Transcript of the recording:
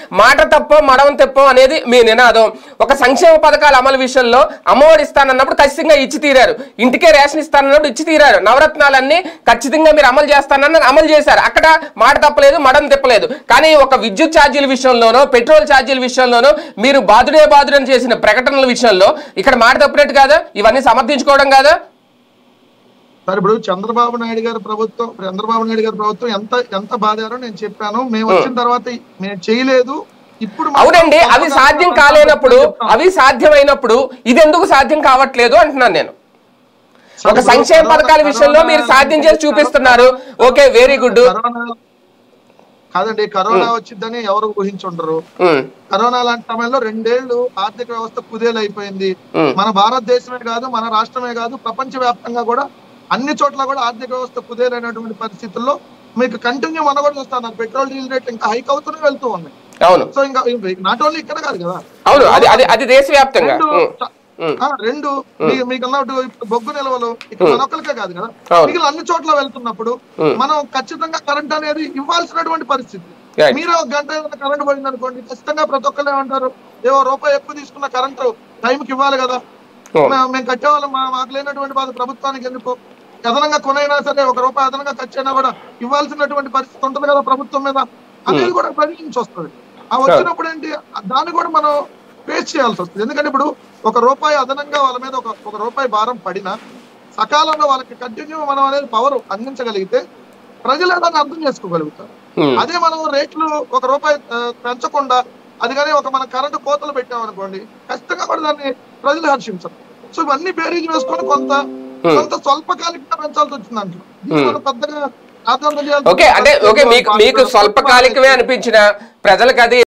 మాట తప్పో మడవం తెప్పో అనేది మీ నినాదం ఒక సంక్షేమ పథకాల అమలు విషయంలో అమ్మఒడి ఇస్తానన్నప్పుడు ఖచ్చితంగా ఇచ్చి తీరారు ఇంటికే రేషన్ ఇస్తానన్నప్పుడు ఇచ్చి తీరారు నవరత్నాలన్నీ ఖచ్చితంగా మీరు అమలు చేస్తానన్న అమలు చేశారు అక్కడ మాట తప్పలేదు మడం తిప్పలేదు కానీ ఒక విద్యుత్ ఛార్జీల విషయంలోనో పెట్రోల్ ఛార్జీల విషయంలోనో మీరు బాధుడే బాధుడని చేసిన ప్రకటనల విషయంలో ఇక్కడ మాట తప్పినట్టు కాదా ఇవన్నీ సమర్థించుకోవడం కాదా సార్ ఇప్పుడు చంద్రబాబు నాయుడు గారి ప్రభుత్వం చంద్రబాబు నాయుడు గారి ప్రభుత్వం ఎంత ఎంత బాధారో నేను చెప్పాను మేము వచ్చిన తర్వాత మేము చేయలేదు ఇప్పుడు మాత్రం అవునండి అవి సాధ్యం కాలేనప్పుడు అవి సాధ్యమైనప్పుడు ఇది ఎందుకు సాధ్యం కావట్లేదు అంటున్నాను నేను సార్, ఒక ఇప్పుడు సంక్షేమ కరోనా- పథకాల విషయంలో మీరు కరోనా- సాధ్యం చేసి చూపిస్తున్నారు ఓకే వెరీ గుడ్ కరోనా కాదండి కరోనా వచ్చిందని ఎవరు ఊహించుండరు ఉమ్, కరోనా లాంటి సమయంలో రెండేళ్లు ఆర్థిక వ్యవస్థ కుదేలు అయిపోయింది ఉమ్, మన భారతదేశమే కాదు మన రాష్ట్రమే కాదు ప్రపంచ వ్యాప్తంగా కూడా అన్ని చోట్ల కూడా ఆర్థిక వ్యవస్థ కుదేలైనటువంటి పరిస్థితుల్లో మీకు కంటిన్యూ మన కూడా చూస్తాను పెట్రోల్ డీజిల్ రేట్ ఇంకా హైక్ అవుతూనే వెళ్తూ ఉన్నాయి అవును సో ఇంకా నాట్ ఓన్లీ ఇక్కడ కాదు కదా అవును అది అది అది దేశవ్యాప్తంగా రెండు ఉమ్, చ- ఉమ్, ఆ, రెండు మీ- మీకు అన్నట్టు ఇప్పుడు బొగ్గు నిల్వలు ఇక్కడ మనొక్కరికే కాదు కదా అవును. మిగిలిన అన్ని చోట్ల వెళ్తున్నప్పుడు ఉమ్. మనం ఖచ్చితంగా కరెంట్ అనేది ఇవ్వాల్సినటువంటి పరిస్థితి Right. మీరు ఒక గంట ఏదైనా కరెంట్ పోయింది అనుకోండి ఖచ్చితంగా ప్రతి ఒక్కరు ఏమంటారు ఏవో రూపాయి ఎక్కువ తీసుకున్న కరెంట్ టైంకి ఇవ్వాలి కదా ఉమ్, మే- మేము కట్టేవాళ్ళం మా మాకు లేనటువంటి బాధ ప్రభుత్వానికి ఎందుకు అదనంగా కొనైనా సరే ఒక రూపాయి అదనంగా ఖర్చు అయినా కూడా ఇవ్వాల్సినటువంటి పరిస్థితి ఉంటుంది కదా ప్రభుత్వం మీద అనేది కూడా ప్రజల నుంచి వస్తుంది ఆ వచ్చినప్పుడు ఏంటి దాన్ని కూడా మనం ఫేస్ చేయాల్సి వస్తుంది ఎందుకంటే ఇప్పుడు ఒక రూపాయి అదనంగా వాళ్ళ మీద ఒక ఒక రూపాయి భారం పడినా సకాలంలో వాళ్ళకి కంటిన్యూ మనం అనేది పవర్ అందించగలిగితే ప్రజలు దాన్ని అర్థం చేసుకోగలుగుతారు ఉమ్, అదే మనం రేట్లు ఒక రూపాయి ఆ, పెంచకుండా అది కానీ ఒక మన కరెంటు కోతలు పెట్టామనుకోండి ఖచ్చితంగా కూడా దాన్ని ప్రజలు హర్షించరు సో ఇవన్నీ బేరీజ్ వేసుకొని కొంత కొంత స్వల్పకాలికంగా పెంచాల్సి వచ్చింది అంటారు దీన్ని మనం పెద్దగా ప్రాధాన్యత చేయాల్సిన ఓకే అంటే ఓకే మీకు అవసరం లేదు. మీకు స్వల్పకాలికమే అనిపించిన ప్రజలకు అది